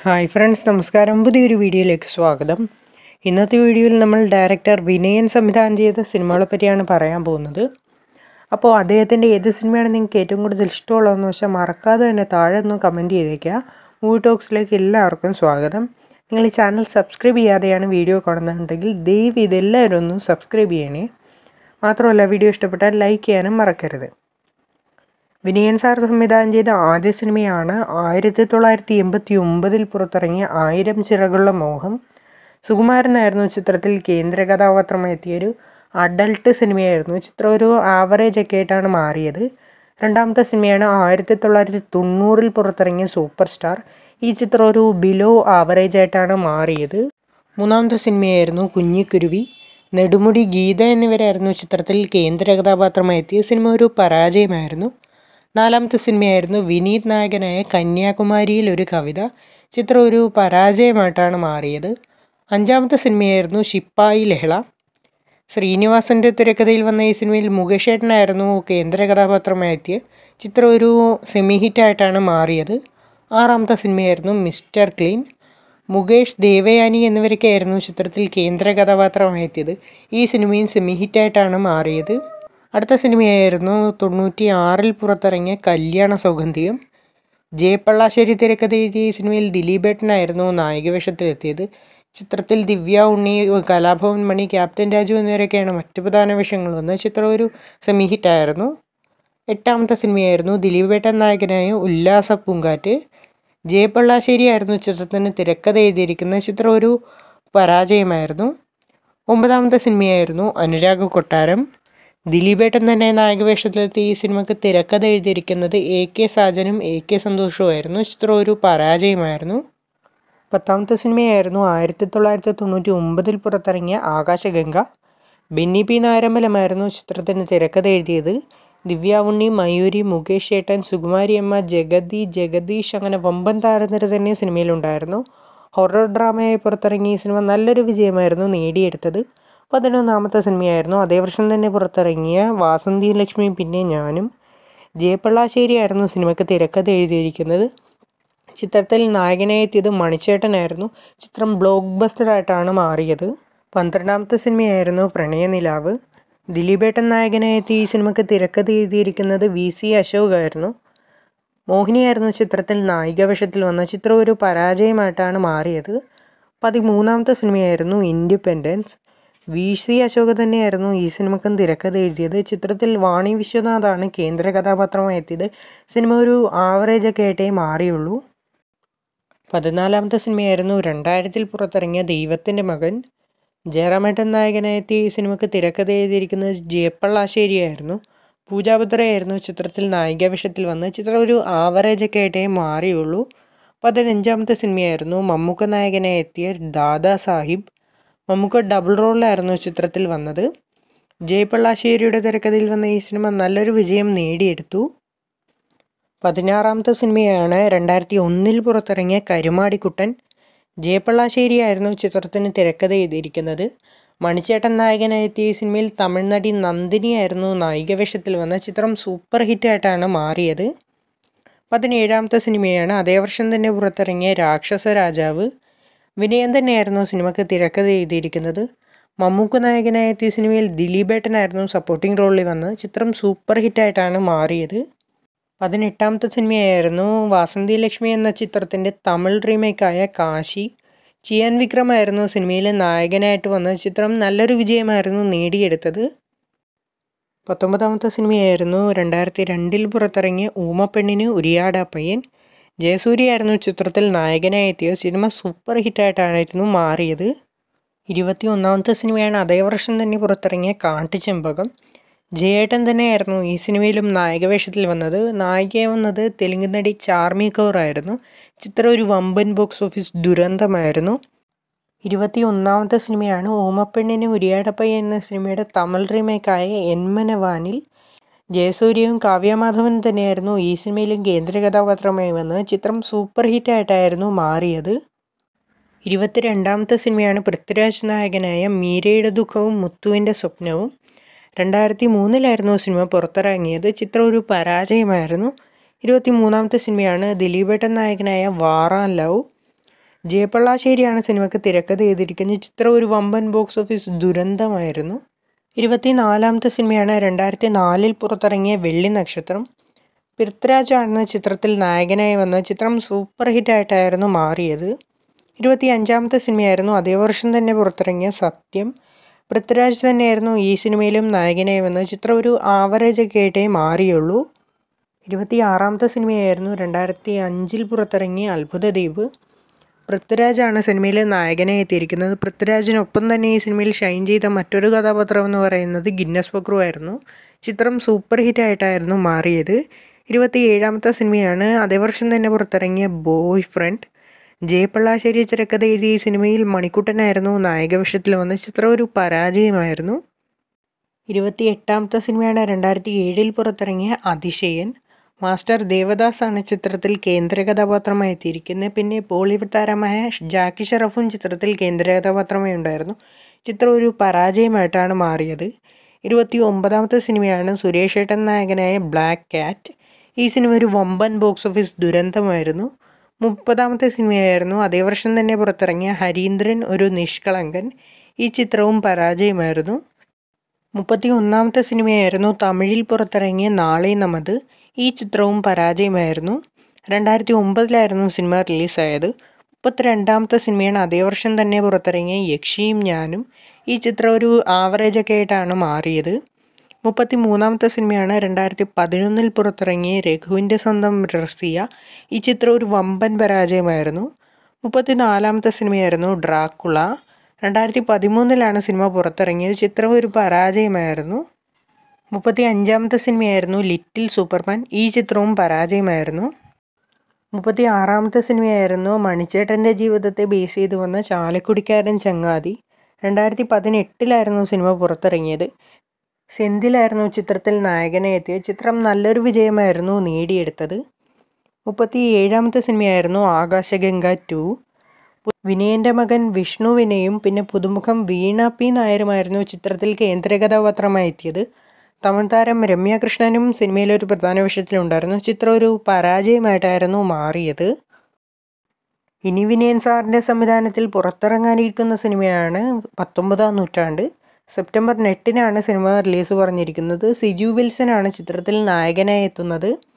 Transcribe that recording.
hi friends നമസ്കാരം പുതിയൊരു വീഡിയോയിലേക്ക് സ്വാഗതം ഇന്നത്തെ വീഡിയോയിൽ നമ്മൾ ഡയറക്ടർ വിനയൻ സംവിധാനം ചെയ്ത സിനിമകളെ പറ്റിയാണ് പറയാൻ പോകുന്നത് അപ്പോൾ അദ്ദേഹത്തിൻ്റെ ഏത് സിനിമയാണ് നിങ്ങൾക്ക് ഏറ്റവും കൂടുതൽ ഇഷ്ടമുള്ളതെന്ന് വെച്ചാൽ മറക്കാതെ തന്നെ താഴെ ഒന്ന് കമൻറ്റ് ചെയ്തേക്കുക മൂവി ടോക്സിലേക്ക് എല്ലാവർക്കും സ്വാഗതം നിങ്ങൾ ഈ ചാനൽ സബ്സ്ക്രൈബ് ചെയ്യാതെയാണ് വീഡിയോ കാണുന്നുണ്ടെങ്കിൽ ദയവ് ഇതെല്ലാവരും ഒന്ന് സബ്സ്ക്രൈബ് ചെയ്യണേ മാത്രമല്ല വീഡിയോ ഇഷ്ടപ്പെട്ടാൽ ലൈക്ക് ചെയ്യാനും മറക്കരുത് വിനയൻ സാർ സംവിധാനം ചെയ്ത ആദ്യ സിനിമയാണ് ആയിരത്തി തൊള്ളായിരത്തി എൺപത്തി ഒമ്പതിൽ പുറത്തിറങ്ങിയ ആയിരം ചിറകുള്ള മോഹം സുകുമാരനായിരുന്നു ചിത്രത്തിൽ കേന്ദ്ര കഥാപാത്രമായി എത്തിയൊരു അഡൾട്ട് സിനിമയായിരുന്നു ചിത്രം ഒരു ആവറേജ് ഒക്കെ ആയിട്ടാണ് മാറിയത് രണ്ടാമത്തെ സിനിമയാണ് ആയിരത്തി തൊള്ളായിരത്തി തൊണ്ണൂറിൽ പുറത്തിറങ്ങിയ സൂപ്പർ സ്റ്റാർ ഈ ചിത്രം ഒരു ബിലോ ആവറേജ് ആയിട്ടാണ് മാറിയത് മൂന്നാമത്തെ സിനിമയായിരുന്നു കുഞ്ഞിക്കുരുവി നെടുമുടി ഗീത എന്നിവരായിരുന്നു ചിത്രത്തിൽ കേന്ദ്ര കഥാപാത്രമായി എത്തിയ സിനിമ ഒരു പരാജയമായിരുന്നു നാലാമത്തെ സിനിമയായിരുന്നു വിനീത് നായകനായ കന്യാകുമാരിയിൽ ഒരു കവിത ചിത്രം ഒരു പരാജയമായിട്ടാണ് മാറിയത് അഞ്ചാമത്തെ സിനിമയായിരുന്നു ശിപ്പായി ലഹള ശ്രീനിവാസൻ്റെ തിരക്കഥയിൽ വന്ന ഈ സിനിമയിൽ മുകേഷ് ഏട്ടനായിരുന്നു കേന്ദ്ര കഥാപാത്രമായി എത്തിയ ചിത്രം ഒരു സെമി ഹിറ്റായിട്ടാണ് മാറിയത് ആറാമത്തെ സിനിമയായിരുന്നു മിസ്റ്റർ ക്ലീൻ മുകേഷ് ദേവയാനി എന്നിവരൊക്കെയായിരുന്നു ചിത്രത്തിൽ കേന്ദ്ര കഥാപാത്രമായി എത്തിയത് ഈ സിനിമയും സെമി ഹിറ്റായിട്ടാണ് മാറിയത് അടുത്ത സിനിമയായിരുന്നു തൊണ്ണൂറ്റി ആറിൽ പുറത്തിറങ്ങിയ കല്യാണ സൗഗന്ധികം ജയപ്പള്ളാശ്ശേരി തിരക്കഥ എഴുതിയ ഈ സിനിമയിൽ ദിലീപേട്ടനായിരുന്നു നായികവേഷത്തിലെത്തിയത് ചിത്രത്തിൽ ദിവ്യ ഉണ്ണി കലാഭവൻ മണി ക്യാപ്റ്റൻ രാജു എന്നിവരൊക്കെയാണ് മറ്റു പ്രധാന വേഷങ്ങൾ വന്നത് ചിത്രം ഒരു സെമി ഹിറ്റായിരുന്നു എട്ടാമത്തെ സിനിമയായിരുന്നു ദിലീപേട്ടൻ നായകനായ ഉല്ലാസ പൂങ്കാറ്റ് ജയപ്പള്ളാശ്ശേരി ആയിരുന്നു ചിത്രത്തിന് തിരക്കഥ എഴുതിയിരിക്കുന്ന ചിത്രം ഒരു പരാജയമായിരുന്നു ഒമ്പതാമത്തെ സിനിമയായിരുന്നു അനുരാഗ് കൊട്ടാരം ദിലീപേട്ടൻ തന്നെ നായകവേഷത്തിലെത്തി ഈ സിനിമയ്ക്ക് തിരക്കഥ എഴുതിയിരിക്കുന്നത് എ കെ സാജനും എ കെ സന്തോഷവുമായിരുന്നു ചിത്രം ഒരു പരാജയമായിരുന്നു പത്താമത്തെ സിനിമയായിരുന്നു ആയിരത്തി തൊള്ളായിരത്തി തൊണ്ണൂറ്റി ഒമ്പതിൽ പുറത്തിറങ്ങിയ ആകാശഗംഗ ബെന്നി പി നാരമ്പലമായിരുന്നു ചിത്രത്തിന് തിരക്കഥ എഴുതിയത് ദിവ്യ ഉണ്ണി മയൂരി മുകേഷ് ഏട്ടൻ സുകുമാരി അമ്മ ജഗതി ജഗദീഷ് അങ്ങനെ വമ്പൻ താരനിര തന്നെ സിനിമയിലുണ്ടായിരുന്നു ഹൊറർ ഡ്രാമയായി പുറത്തിറങ്ങിയ ഈ സിനിമ നല്ലൊരു വിജയമായിരുന്നു നേടിയെടുത്തത് പതിനൊന്നാമത്തെ സിനിമയായിരുന്നു അതേ വർഷം തന്നെ പുറത്തിറങ്ങിയ വാസന്തി ലക്ഷ്മിയും പിന്നെ ഞാനും ജയപ്പള്ളാശ്ശേരി ആയിരുന്നു സിനിമയ്ക്ക് തിരക്കഥ എഴുതിയിരിക്കുന്നത് ചിത്രത്തിൽ നായകനായി എത്തിയത് മണിച്ചേട്ടനായിരുന്നു ചിത്രം ബ്ലോക്ക് ബസ്റ്റർ ആയിട്ടാണ് മാറിയത് പന്ത്രണ്ടാമത്തെ സിനിമയായിരുന്നു പ്രണയനിലാവ് ദിലീപേട്ടൻ നായകനായി എത്തിയ ഈ സിനിമയ്ക്ക് തിരക്കഥ എഴുതിയിരിക്കുന്നത് വി സി അശോക് ആയിരുന്നു മോഹിനിയായിരുന്നു ചിത്രത്തിൽ നായികാവേഷത്തിൽ വന്ന ചിത്രം ഒരു പരാജയമായിട്ടാണ് മാറിയത് പതിമൂന്നാമത്തെ സിനിമയായിരുന്നു ഇൻഡിപെൻഡൻസ് വി സി അശോക് തന്നെയായിരുന്നു ഈ സിനിമക്കും തിരക്കഥ എഴുതിയത് ചിത്രത്തിൽ വാണി വിശ്വനാഥാണ് കേന്ദ്ര കഥാപാത്രമായി എത്തിയത് സിനിമ ഒരു ആവറേജ് ഒക്കെ ആയിട്ടേ മാറിയുള്ളൂ പതിനാലാമത്തെ സിനിമയായിരുന്നു രണ്ടായിരത്തിൽ പുറത്തിറങ്ങിയ ദൈവത്തിൻ്റെ മകൻ ജയറാമേട്ടൻ നായകനെത്തിയ ഈ സിനിമയ്ക്ക് തിരക്കഥ എഴുതിയിരിക്കുന്നത് ജയപ്പള്ളാശ്ശേരിയായിരുന്നു പൂജാപുത്രയായിരുന്നു ചിത്രത്തിൽ നായികാവേഷത്തിൽ വന്ന് ചിത്രം ഒരു ആവറേജ് ഒക്കെ ആയിട്ടേ മാറിയുള്ളൂ പതിനഞ്ചാമത്തെ സിനിമയായിരുന്നു മമ്മൂക്ക നായകനായി എത്തിയ ദാദാ സാഹിബ് മമ്മൂക്ക ഡബിൾ റോളിലായിരുന്നു ചിത്രത്തിൽ വന്നത് ജയപ്പള്ളാശ്ശേരിയുടെ തിരക്കഥയിൽ വന്ന ഈ സിനിമ നല്ലൊരു വിജയം നേടിയെടുത്തു പതിനാറാമത്തെ സിനിമയാണ് രണ്ടായിരത്തി ഒന്നിൽ പുറത്തിറങ്ങിയ കരുമാടിക്കുട്ടൻ ജയപ്പള്ളാശ്ശേരി ആയിരുന്നു ചിത്രത്തിന് തിരക്കഥ എഴുതിയിരിക്കുന്നത് മണിച്ചേട്ടൻ നായകനായി എത്തിയ ഈ സിനിമയിൽ തമിഴ്നടി നന്ദിനി ആയിരുന്നു നായികവേഷത്തിൽ വന്ന ചിത്രം സൂപ്പർ ഹിറ്റായിട്ടാണ് മാറിയത് പതിനേഴാമത്തെ സിനിമയാണ് അതേ വർഷം തന്നെ പുറത്തിറങ്ങിയ രാക്ഷസ രാജാവ് വിനയൻ തന്നെയായിരുന്നു സിനിമയ്ക്ക് തിരക്കഥ എഴുതിയിരിക്കുന്നത് മമ്മൂക്ക നായകനായ എത്തിയ സിനിമയിൽ ദിലീപേട്ടനായിരുന്നു സപ്പോർട്ടിംഗ് റോളിൽ വന്നത് ചിത്രം സൂപ്പർ ഹിറ്റായിട്ടാണ് മാറിയത് പതിനെട്ടാമത്തെ സിനിമയായിരുന്നു വാസന്തി ലക്ഷ്മി എന്ന ചിത്രത്തിൻ്റെ തമിഴ് റീമേക്കായ കാശി ചിയാൻ വിക്രമായിരുന്നു സിനിമയിലെ നായകനായിട്ട് വന്ന ചിത്രം നല്ലൊരു വിജയമായിരുന്നു നേടിയെടുത്തത് പത്തൊമ്പതാമത്തെ സിനിമയായിരുന്നു രണ്ടായിരത്തി രണ്ടിൽ പുറത്തിറങ്ങിയ ഊമപ്പെണ്ണിന് ഉരിയാട പയ്യൻ ജയസൂര്യായിരുന്നു ചിത്രത്തിൽ നായകനായി എത്തിയ സിനിമ സൂപ്പർ ഹിറ്റായിട്ടായിരുന്നു മാറിയത് ഇരുപത്തി ഒന്നാമത്തെ സിനിമയാണ് അതേ വർഷം തന്നെ പുറത്തിറങ്ങിയ കാട്ടുചെമ്പകം ജയേട്ടൻ തന്നെയായിരുന്നു ഈ സിനിമയിലും നായകവേഷത്തിൽ വന്നത് നായികയായി വന്നത് തെലുങ്ക് നടി ചാർമി കൗർ ആയിരുന്നു ചിത്രം ഒരു വമ്പൻ ബോക്സ് ഓഫീസ് ദുരന്തമായിരുന്നു ഇരുപത്തി ഒന്നാമത്തെ സിനിമയാണ് ഓമപ്പെണ്ണിന് ഉരിയാടപ്പയ്യ എന്ന സിനിമയുടെ തമിഴ് റീമേക്കായ എൻമനവാനിൽ ജയസൂര്യയും കാവ്യമാധവനും തന്നെയായിരുന്നു ഈ സിനിമയിലും കേന്ദ്ര കഥാപാത്രമായി വന്നത് ചിത്രം സൂപ്പർ ഹിറ്റായിട്ടായിരുന്നു മാറിയത് ഇരുപത്തിരണ്ടാമത്തെ സിനിമയാണ് പൃഥ്വിരാജ് നായകനായ മീരയുടെ ദുഃഖവും മുത്തുവിൻ്റെ സ്വപ്നവും രണ്ടായിരത്തി മൂന്നിലായിരുന്നു സിനിമ പുറത്തിറങ്ങിയത് ചിത്രം ഒരു പരാജയമായിരുന്നു ഇരുപത്തി മൂന്നാമത്തെ സിനിമയാണ് ദിലീപേട്ടൻ നായകനായ വാറ ലവ് ജയപ്പള്ളാശ്ശേരിയാണ് സിനിമയ്ക്ക് തിരക്കഥ ചെയ്തിരിക്കുന്നത് ചിത്രം ഒരു വമ്പൻ ബോക്സ് ഓഫീസ് ദുരന്തമായിരുന്നു ഇരുപത്തിനാലാമത്തെ സിനിമയാണ് രണ്ടായിരത്തി നാലിൽ പുറത്തിറങ്ങിയ വെള്ളി നക്ഷത്രം പൃഥ്വിരാജാണ് ചിത്രത്തിൽ നായകനായി വന്ന ചിത്രം സൂപ്പർ ഹിറ്റായിട്ടായിരുന്നു മാറിയത് ഇരുപത്തി അഞ്ചാമത്തെ സിനിമയായിരുന്നു അതേ വർഷം തന്നെ പുറത്തിറങ്ങിയ സത്യം പൃഥ്വിരാജ് തന്നെയായിരുന്നു ഈ സിനിമയിലും നായകനായി വന്നത് ചിത്രം ഒരു ആവറേജ് ഒക്കെ ആയിട്ടേ മാറിയുള്ളൂ ഇരുപത്തി ആറാമത്തെ സിനിമയായിരുന്നു രണ്ടായിരത്തി അഞ്ചിൽ പുറത്തിറങ്ങിയ അത്ഭുതദ്വീപ് പൃഥ്വിരാജാണ് സിനിമയിൽ നായകനായി എത്തിയിരിക്കുന്നത് പൃഥ്വിരാജിനൊപ്പം തന്നെ ഈ സിനിമയിൽ ഷൈൻ ചെയ്ത മറ്റൊരു കഥാപാത്രം എന്ന് പറയുന്നത് ഗിന്നസ് ബക്രു ആയിരുന്നു ചിത്രം സൂപ്പർ ഹിറ്റ് ആയിട്ടായിരുന്നു മാറിയത് ഇരുപത്തി ഏഴാമത്തെ സിനിമയാണ് അതേ വർഷം തന്നെ പുറത്തിറങ്ങിയ ബോയ് ഫ്രണ്ട് ജയപ്പള്ളാശ്ശേരി തിരക്കഥ എഴുതിയ ഈ സിനിമയിൽ മണിക്കുട്ടനായിരുന്നു നായകവേഷത്തിൽ വന്ന ചിത്രം ഒരു പരാജയമായിരുന്നു ഇരുപത്തി എട്ടാമത്തെ സിനിമയാണ് രണ്ടായിരത്തി ഏഴിൽ പുറത്തിറങ്ങിയ അതിശയൻ മാസ്റ്റർ ദേവദാസ് ആണ് ചിത്രത്തിൽ കേന്ദ്ര കഥാപാത്രമായി എത്തിയിരിക്കുന്നത് പിന്നെ ബോളിവുഡ് താരമായ ജാക്കി ഷറഫും ചിത്രത്തിൽ കേന്ദ്ര കഥാപാത്രമായി ഉണ്ടായിരുന്നു ചിത്രം ഒരു പരാജയമായിട്ടാണ് മാറിയത് ഇരുപത്തി ഒമ്പതാമത്തെ സിനിമയാണ് സുരേഷ് ഏട്ടൻ നായകനായ ബ്ലാക്ക് ക്യാറ്റ് ഈ സിനിമ ഒരു വമ്പൻ ബോക്സ് ഓഫീസ് ദുരന്തമായിരുന്നു മുപ്പതാമത്തെ സിനിമയായിരുന്നു അതേ വർഷം തന്നെ പുറത്തിറങ്ങിയ ഹരീന്ദ്രൻ ഒരു നിഷ്കളങ്കൻ ഈ ചിത്രവും പരാജയമായിരുന്നു മുപ്പത്തി ഒന്നാമത്തെ സിനിമയായിരുന്നു തമിഴിൽ പുറത്തിറങ്ങിയ നാളെ നമത് ഈ ചിത്രവും പരാജയമായിരുന്നു രണ്ടായിരത്തി ഒമ്പതിലായിരുന്നു സിനിമ റിലീസായത് മുപ്പത്തിരണ്ടാമത്തെ സിനിമയാണ് അതേ വർഷം തന്നെ പുറത്തിറങ്ങിയ യക്ഷിയും ഞാനും ഈ ചിത്രം ഒരു ആവറേജ് ഒക്കെ ആയിട്ടാണ് മാറിയത് മുപ്പത്തി മൂന്നാമത്തെ സിനിമയാണ് രണ്ടായിരത്തി പതിനൊന്നിൽ പുറത്തിറങ്ങിയ രഘുവിൻ്റെ സ്വന്തം റസിയ ഈ ചിത്രം ഒരു വമ്പൻ പരാജയമായിരുന്നു മുപ്പത്തി നാലാമത്തെ സിനിമയായിരുന്നു ഡ്രാക്കുള രണ്ടായിരത്തി പതിമൂന്നിലാണ് സിനിമ പുറത്തിറങ്ങിയത് ചിത്രം ഒരു പരാജയമായിരുന്നു മുപ്പത്തി അഞ്ചാമത്തെ സിനിമയായിരുന്നു ലിറ്റിൽ സൂപ്പർമാൻ ഈ ചിത്രവും പരാജയമായിരുന്നു മുപ്പത്തി ആറാമത്തെ സിനിമയായിരുന്നു മണിച്ചേട്ടൻ്റെ ജീവിതത്തെ ബേസ് ചെയ്ത് വന്ന ചാലക്കുടിക്കാരൻ ചങ്ങാതി രണ്ടായിരത്തി പതിനെട്ടിലായിരുന്നു സിനിമ പുറത്തിറങ്ങിയത് സെന്തിലായിരുന്നു ചിത്രത്തിൽ നായകനെ എത്തിയത് ചിത്രം നല്ലൊരു വിജയമായിരുന്നു നേടിയെടുത്തത് മുപ്പത്തി ഏഴാമത്തെ സിനിമയായിരുന്നു ആകാശഗംഗ ടു വിനയൻ്റെ മകൻ വിഷ്ണുവിനെയും പിന്നെ പുതുമുഖം വീണ പി നായരുമായിരുന്നു ചിത്രത്തിൽ കേന്ദ്ര കഥാപാത്രമായി എത്തിയത് തമിഴ് താരം രമ്യ കൃഷ്ണനും സിനിമയിലെ ഒരു പ്രധാന വിഷയത്തിലുണ്ടായിരുന്നു ചിത്രം ഒരു പരാജയമായിട്ടായിരുന്നു മാറിയത് ഇനി വിനയൻ സാറിൻ്റെ സംവിധാനത്തിൽ പുറത്തിറങ്ങാനിരിക്കുന്ന സിനിമയാണ് പത്തൊമ്പതാം നൂറ്റാണ്ട് സെപ്റ്റംബർ എട്ടിനാണ് സിനിമ റിലീസ് പറഞ്ഞിരിക്കുന്നത് സിജു വിൽസൺ ആണ് ചിത്രത്തിൽ നായകനായി എത്തുന്നത്